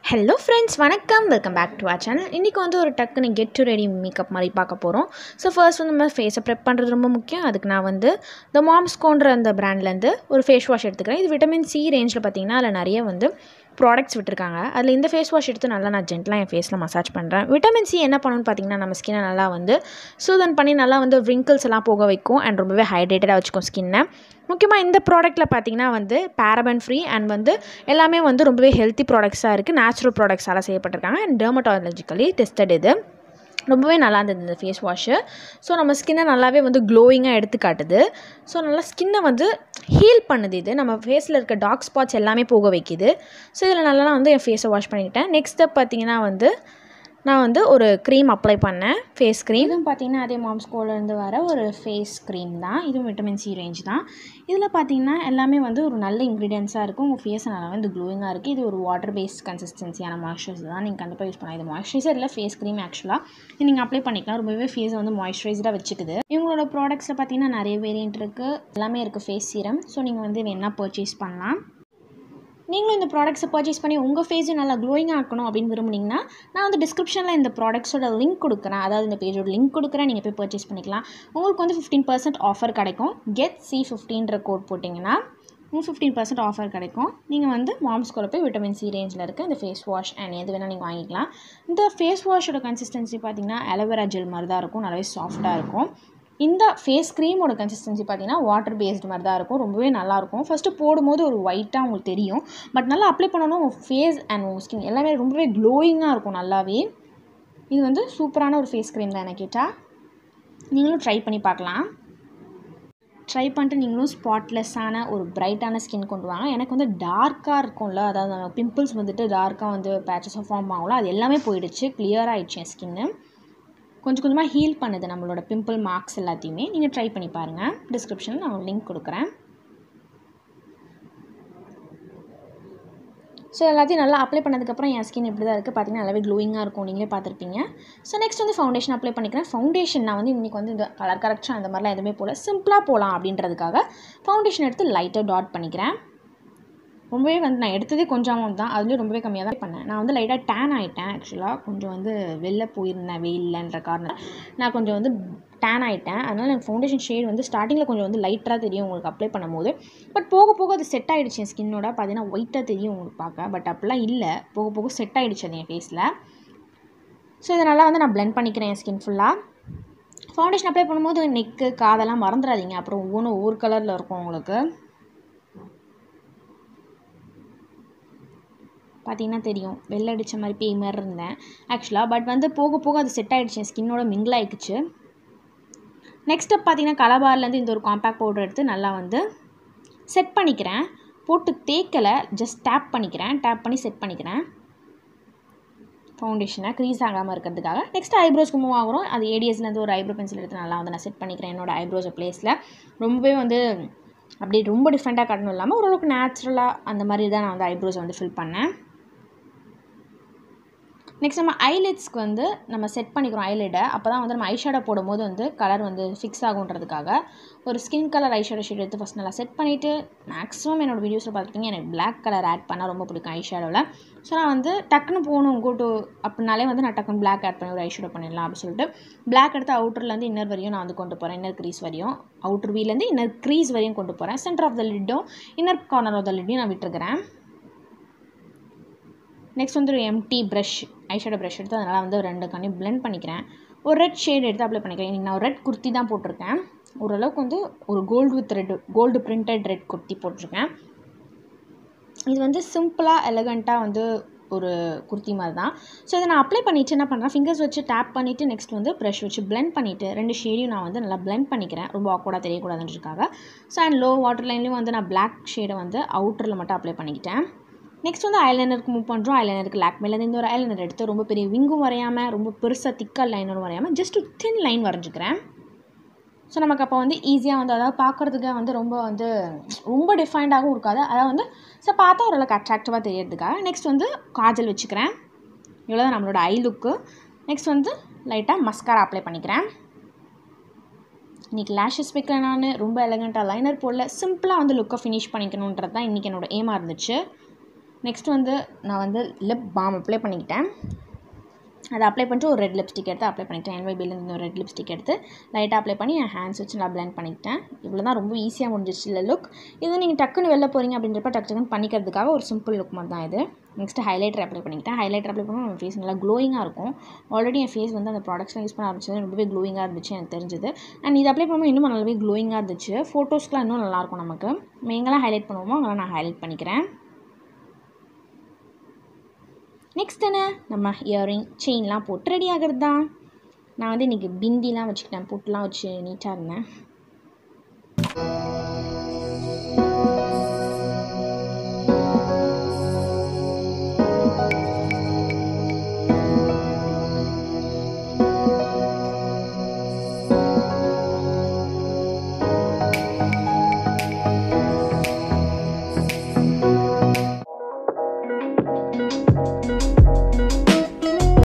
hello friends வணக்கம் welcome back to our channel இன்றைக்கி வந்து ஒரு டக்குன்னு கெட் டு ரெடி மேக்கப் மாதிரி பார்க்க போகிறோம் ஸோ ஃபர்ஸ்ட் வந்து நம்ம ஃபேஸை ப்ரெப் பண்ணுறது ரொம்ப முக்கியம் அதுக்கு நான் வந்து த மாம்ஸ்கோன்ற அந்த பிராண்ட்லேருந்து ஒரு ஃபேஸ் வாஷ் எடுத்துக்கிறேன் இது விட்டமின் சி ரேஞ்சில் பார்த்தீங்கன்னா அதில் நிறைய வந்து ப்ராடக்ட்ஸ் விட்டுருக்காங்க அதில் இந்த ஃபேஸ் வாஷ் எடுத்து நல்லா நான் ஜென்டலாக என் ஃபேஸில் மசாஜ் பண்ணுறேன் விட்டமின் சி என்ன பண்ணணும்னு பார்த்தீங்கன்னா நம்ம ஸ்கின்னை நல்லா வந்து சூதன் பண்ணி நல்லா வந்து wrinkles எல்லாம் போக வைக்கும் அண்ட் ரொம்பவே ஹைட்ரேட்டடாக வச்சுக்கும் ஸ்கின்னை முக்கியமாக இந்த ப்ராடக்ட்டில் பார்த்தீங்கன்னா வந்து பேரபன் ஃப்ரீ அண்ட் வந்து எல்லாமே வந்து ரொம்பவே ஹெல்த்தி ப்ராடக்ட்ஸாக இருக்குது நேச்சுரல் ப்ராடக்ட்ஸால் செய்யப்பட்டிருக்காங்க அண்ட் டெர்மட்டாலஜிக்கலி டெஸ்டட் இது ரொம்பவே நல்லா இருந்தது இந்த ஃபேஸ் வாஷு ஸோ நம்ம ஸ்கின்னை நல்லாவே வந்து க்ளோயிங்காக எடுத்து காட்டுது ஸோ நல்லா ஸ்கின்னை வந்து ஹீல் பண்ணுது இது நம்ம ஃபேஸில் இருக்க டார்க் ஸ்பாட்ஸ் எல்லாமே போக வைக்குது ஸோ இதில் நல்லா நான் வந்து என் ஃபேஸை வாஷ் பண்ணிக்கிட்டேன் நெக்ஸ்ட் ஸ்டெப் பார்த்தீங்கன்னா வந்து நான் வந்து ஒரு க்ரீம் அப்ளை பண்ணேன் ஃபேஸ் க்ரீம் இதுவும் பார்த்தீங்கன்னா அதே மாம்ஸ்கோலேருந்து வர ஒரு ஃபேஸ் க்ரீம் தான் இதுவும் விட்டமின் சி ரேஞ்ச் தான் இதில் பார்த்தீங்கன்னா எல்லாமே வந்து ஒரு நல்ல இன்க்ரீடியன்ஸாக இருக்கும் உங்கள் ஃபேஸ் நல்லா வந்து க்ளோயிங்காக இருக்குது இது ஒரு வாட்டர் பேஸ்ட் கன்சிஸ்டன்சியான மாய்ஸ்சரைசர் தான் நீங்கள் கண்டிப்பாக யூஸ் பண்ணலாம் இது மாய்ஸ்சரைசர் இல்லை ஃபேஸ் க்ரீம் ஆக்சுவலாக இது நீங்கள் அப்ளை பண்ணிக்கலாம் ரொம்பவே ஃபேஸை வந்து மாய்ஸ்சரைஸ்டாக வச்சுக்குது இவங்களோட ப்ராடக்ட்ஸில் பார்த்தீங்கன்னா நிறைய வேரியன்ட் இருக்குது எல்லாமே இருக்குது ஃபேஸ் சீரம் ஸோ நீங்கள் வந்து வேணால் பர்ச்சேஸ் பண்ணலாம் நீங்களும் இந்த ப்ராடக்ட்ஸை பர்ச்சேஸ் பண்ணி உங்கள் ஃபேஸை நல்லா க்ளோயிங்காக ஆக்கணும் அப்படின்னு விரும்புனீங்கன்னா நான் வந்து டிஸ்கிரிப்ஷனில் இந்த ப்ராடக்ட்ஸோட லிங்க் கொடுக்குறேன் அதாவது இந்த பேஜோட லிங்க் கொடுக்குறேன் நீங்கள் போய் பர்ச்சேஸ் பண்ணிக்கலாம் உங்களுக்கு வந்து ஃபிஃப்டீன் பர்சன்ட் ஆஃபர் கிடைக்கும் கெட் சி ஃபிஃப்டீன்ற கோட் போட்டிங்கன்னா உங்களுக்கு ஃபிஃப்டீன் பர்சன்ட் ஆஃபர் கிடைக்கும் நீங்கள் வந்து மாம்ஸ்கோல போய் விட்டமின் சி ரேஞ்சில் இருக்க இந்த ஃபேஸ் வாஷ் அண்ட் எது வேணால் நீங்கள் வாங்கிக்கலாம் இந்த ஃபேஸ் வாஷோட கன்சிஸ்டன்சி பார்த்தீங்கன்னா அலோவேரா ஜெல் மாதிரி தான் இருக்கும் நல்லாவே சாஃப்டாக இருக்கும் இந்த ஃபேஸ் க்ரீமோட கன்சிஸ்டன்சி பார்த்தீங்கன்னா வாட்டர் பேஸ்டு மாதிரி தான் இருக்கும் ரொம்பவே நல்லாயிருக்கும் ஃபஸ்ட்டு போடும்போது ஒரு ஒயிட்டாக உங்களுக்கு தெரியும் பட் நல்லா அப்ளை பண்ணணும் உங்கள் ஃபேஸ் அண்ட் உங்கள் ஸ்கின் எல்லாமே ரொம்பவே க்ளோயிங்காக இருக்கும் நல்லாவே இது வந்து சூப்பரான ஒரு ஃபேஸ் க்ரீம் தான் என்ன கேட்டால் நீங்களும் ட்ரை பண்ணி பார்க்கலாம் ட்ரை பண்ணிட்டு நீங்களும் ஸ்பாட்லெஸ்ஸான ஒரு பிரைட்டான ஸ்கின் கொண்டு வாங்க எனக்கு வந்து டார்க்காக இருக்கும்ல அதாவது பிம்பிள்ஸ் வந்துட்டு டார்க்காக வந்து பேச்சஸாக ஃபார்ம் ஆகும்ல அது எல்லாமே போயிடுச்சு கிளியர் ஆகிடுச்சு என் ஸ்கின்னு கொஞ்சம் கொஞ்சமாக ஹீல் பண்ணுது நம்மளோட பிம்பிள் மார்க்ஸ் எல்லாத்தையுமே நீங்கள் ட்ரை பண்ணி பாருங்கள் டிஸ்கிரிப்ஷனில் நான் லிங்க் கொடுக்குறேன் ஸோ எல்லாத்தையும் நல்லா அப்ளை பண்ணதுக்கப்புறம் என் ஸ்கின் இப்படி தான் இருக்குது பார்த்தீங்கன்னா நல்லாவே க்ளோயிங்காக இருக்கும் நீங்களே பார்த்துருப்பீங்க ஸோ நெக்ஸ்ட் வந்து ஃபவுண்டேஷன் அப்ளை பண்ணிக்கிறேன் ஃபவுண்டேஷன் நான் வந்து இன்றைக்கி வந்து இந்த கலர் கரெக்ஷன் அந்த மாதிரிலாம் எதுவுமே போகல சிம்பிளாக போகலாம் அப்படின்றதுக்காக ஃபவுண்டேஷன் எடுத்து லைட்டாக டாட் பண்ணிக்கிறேன் ரொம்பவே வந்து நான் எடுத்ததே கொஞ்சம் அமௌண்ட் தான் அதுலேயும் ரொம்பவே கம்மியாக தான் பண்ணேன் நான் வந்து லைட்டாக டேன் ஆகிட்டேன் ஆக்சுவலாக கொஞ்சம் வந்து வெளில போயிருந்தேன் வெயில்லன்ற காரணம் நான் கொஞ்சம் வந்து டேன் ஆகிட்டேன் அதனால் எனக்கு ஃபவுண்டேஷன் ஷேட் வந்து ஸ்டார்டிங்கில் கொஞ்சம் வந்து லைட்டாக தெரியும் உங்களுக்கு அப்ளை பண்ணும்போது பட் போக போக அது செட் ஆகிடுச்சு என் ஸ்கின்னோட பார்த்தீங்கன்னா ஒயிட்டாக தெரியும் உங்களுக்கு பார்க்க பட் அப்படிலாம் இல்லை போக போக செட் ஆகிடுச்சு அது என் ஃபேஸில் ஸோ இதனால் வந்து நான் ப்ளெண்ட் பண்ணிக்கிறேன் என் ஸ்கின் ஃபுல்லாக ஃபவுண்டேஷன் அப்ளை பண்ணும்போது நெக்கு காதெல்லாம் மறந்துடாதீங்க அப்புறம் ஒவ்வொன்றும் ஒவ்வொரு கலரில் இருக்கும் உங்களுக்கு பார்த்தீங்கன்னா தெரியும் வெள்ளை அடித்த மாதிரி பேய் மாதிரி இருந்தேன் ஆக்சுவலாக பட் வந்து போக போக அது செட் ஆகிடுச்சு என் ஸ்கின்னோட மிங்கிள் ஆகிடுச்சு நெக்ஸ்ட் ஸ்டெப் பார்த்தீங்கன்னா கலபார்லேருந்து இந்த ஒரு காம்பேக்ட் பவுடர் எடுத்து நல்லா வந்து செட் பண்ணிக்கிறேன் போட்டு தேக்கலை ஜஸ்ட் டேப் பண்ணிக்கிறேன் டேப் பண்ணி செட் பண்ணிக்கிறேன் ஃபவுண்டேஷனை க்ரீஸ் ஆகாமல் இருக்கிறதுக்காக நெக்ஸ்ட் ஐப்ரோஸ்க்கு மூவ் ஆகிறோம் அது ஏடிஎஸ்லேருந்து ஒரு ஐப்ரோ பென்சில் எடுத்து நல்லா வந்து நான் செட் பண்ணிக்கிறேன் என்னோட ஐப்ரோஸ் பிளேஸில் ரொம்பவே வந்து அப்படி ரொம்ப டிஃப்ரெண்ட்டாக காட்டணும் இல்லாமல் ஓரளவுக்கு நேச்சுரலாக அந்த மாதிரி தான் நான் வந்து ஐப்ரோஸ் வந்து ஃபில் பண்ணேன் நெக்ஸ்ட் நம்ம ஐலிட்ஸ்க்கு வந்து நம்ம செட் பண்ணிக்கிறோம் ஐலிடை அப்போ தான் வந்து நம்ம ஐஷேடோ போடும்போது வந்து கலர் வந்து ஃபிக்ஸ் ஆகுன்றதுக்காக ஒரு ஸ்கின் கலர் ஐஷேடோ ஷேட் எடுத்து ஃபஸ்ட் நல்லா செட் பண்ணிவிட்டு மேக்ஸிமம் என்னோடய வீடியோஸில் பார்த்துருப்பீங்க எனக்கு பிளாக் கலர் ஆட் பண்ணால் ரொம்ப பிடிக்கும் ஐஷேடோவில் ஸோ நான் வந்து டக்குன்னு போகணும் கோ டு அப்படின்னாலே வந்து நான் டக்குன்னு பிளாக் ஆட் பண்ணி ஒரு ஐஷேடோ பண்ணிடலாம் அப்படின்னு சொல்லிட்டு பிளாக் எடுத்து அவுட்டர்லேருந்து இன்னர் வரையும் நான் வந்து கொண்டு போகிறேன் இன்னர் க்ரீஸ் வரையும் அவுட்டர் வீலேருந்து இன்னர் க்ரீஸ் வரையும் கொண்டு போகிறேன் சென்டர் ஆஃப் த லிட்டும் இன்னர் கார்னர் ஆஃப் த லிட்டையும் நான் விட்டுருக்கிறேன் நெக்ஸ்ட் வந்து ஒரு எம்டி ப்ரஷ் ஐஷேடோ ப்ரஷ் எடுத்து அதனால் வந்து ரெண்டு கண்ணையும் பிளெண்ட் பண்ணிக்கிறேன் ஒரு ரெட் ஷேட் எடுத்து அப்ளை பண்ணிக்கிறேன் இன்றைக்கி நான் ஒரு ரெட் குர்த்தி தான் போட்டிருக்கேன் ஓரளவுக்கு வந்து ஒரு gold with red gold printed red kurti போட்டிருக்கேன் இது வந்து சிம்பிளாக எலகண்ட்டாக வந்து ஒரு குர்த்தி மாதிரி தான் ஸோ இதை நான் அப்ளை பண்ணிவிட்டு என்ன பண்ணுறேன் ஃபிங்கர்ஸ் வச்சு டேப் பண்ணிவிட்டு நெக்ஸ்ட் வந்து ப்ரஷ் வச்சு பிளெண்ட் பண்ணிவிட்டு ரெண்டு ஷேடையும் நான் வந்து நல்லா பிளெண்ட் பண்ணிக்கிறேன் ரொம்ப ஆக்வர்டாக தெரியக்கூடாதுன்றதுக்காக ஸோ அண்ட் லோ வாட்டர் லைன்லேயும் வந்து நான் பிளாக் ஷேடை வந்து அவுட்டரில் மட்டும் அப்ளை பண்ணிக்கிட்டேன் நெக்ஸ்ட் வந்து ஐலைனருக்கு மூவ் பண்ணுறோம் ஐலைனருக்கு லேக்மேலேருந்து இந்த ஒரு ஐலைனர் எடுத்து ரொம்ப பெரிய விங்கும் வரையாமல் ரொம்ப பெருசாக திக்காக லைனரும் வரையாமல் ஜஸ்ட் தின் லைன் வரைஞ்சிக்கிறேன் ஸோ நமக்கு அப்போ வந்து ஈஸியாக வந்து அதாவது பார்க்குறதுக்கு வந்து ரொம்ப வந்து ரொம்ப டிஃபைன்டாகவும் இருக்காது அதாவது வந்து ஸோ பார்த்தா ஓரளவுக்கு அட்ராக்டிவாக தெரியறதுக்காக நெக்ஸ்ட் வந்து காஜல் வச்சுக்கிறேன் இவ்வளோ தான் நம்மளோட ஐ லுக்கு நெக்ஸ்ட் வந்து லைட்டாக மஸ்காரா அப்ளை பண்ணிக்கிறேன் இன்றைக்கி லேஷஸ் வைக்கிறேன் நான் ரொம்ப எலகண்ட்டாக லைனர் போடல சிம்பிளாக வந்து லுக்கை ஃபினிஷ் பண்ணிக்கணுன்றது தான் இன்றைக்கி என்னோடய ஏமாக இருந்துச்சு நெக்ஸ்ட் வந்து நான் வந்து லிப் பாம் அப்ளை பண்ணிக்கிட்டேன் அதை அப்ளை பண்ணிட்டு ஒரு ரெட் லிப்ஸ்டிக் எடுத்து அப்ளை பண்ணிக்கிட்டேன் என்வைபிலேருந்து ஒரு ரெட் லிப்ஸ்டிக் எடுத்து லைட்டாக அப்ளை பண்ணி என் ஹேண்ட்ஸ் வச்சு நான் பிளெண்ட் பண்ணிக்கிட்டேன் இவ்வளோ தான் ரொம்ப ஈஸியாக முடிஞ்சிச்சு இல்லை லுக் இது நீங்கள் டக்குன்னு வெளில போகிறீங்க அப்படின்றப்ப டக்கு டக்குன்னு பண்ணிக்கிறதுக்காக ஒரு சிம்பிள் லுக் மாதிரி தான் இது நெக்ஸ்ட்டு ஹைலைட்டர் அப்ளை பண்ணிக்கிட்டேன் ஹைலைட்டர் அப்ளை பண்ணால் நம்ம ஃபேஸ் நல்லா க்ளோயிங்காக இருக்கும் ஆல்ரெடி என் ஃபேஸ் வந்து அந்த ப்ராடக்ட்ஸ்லாம் யூஸ் பண்ண ஆரம்பிச்சது ரொம்பவே க்ளோயிங்காக இருந்துச்சு எனக்கு தெரிஞ்சது அண்ட் இது அப்ளை பண்ணும்போது இன்னும் நல்லாவே க்ளோயிங்காக இருந்துச்சு ஃபோட்டோஸ்க்குலாம் இன்னும் நல்லாயிருக்கும் நமக்கு நம்ம எங்கெல்லாம் ஹைலைட் பண்ணுவோமோ அங்கெல்லாம் நான் ஹைலைட் பண்ணிக்கிறேன் நெக்ஸ்ட் என்ன நம்ம இயரிங் செயின்லாம் போட்டு ரெடி ஆகிறது தான் நான் வந்து இன்றைக்கி பிந்திலாம் வச்சுக்கிட்டேன் பொட்டுலாம் வச்சு நீட்டாக இருந்தேன்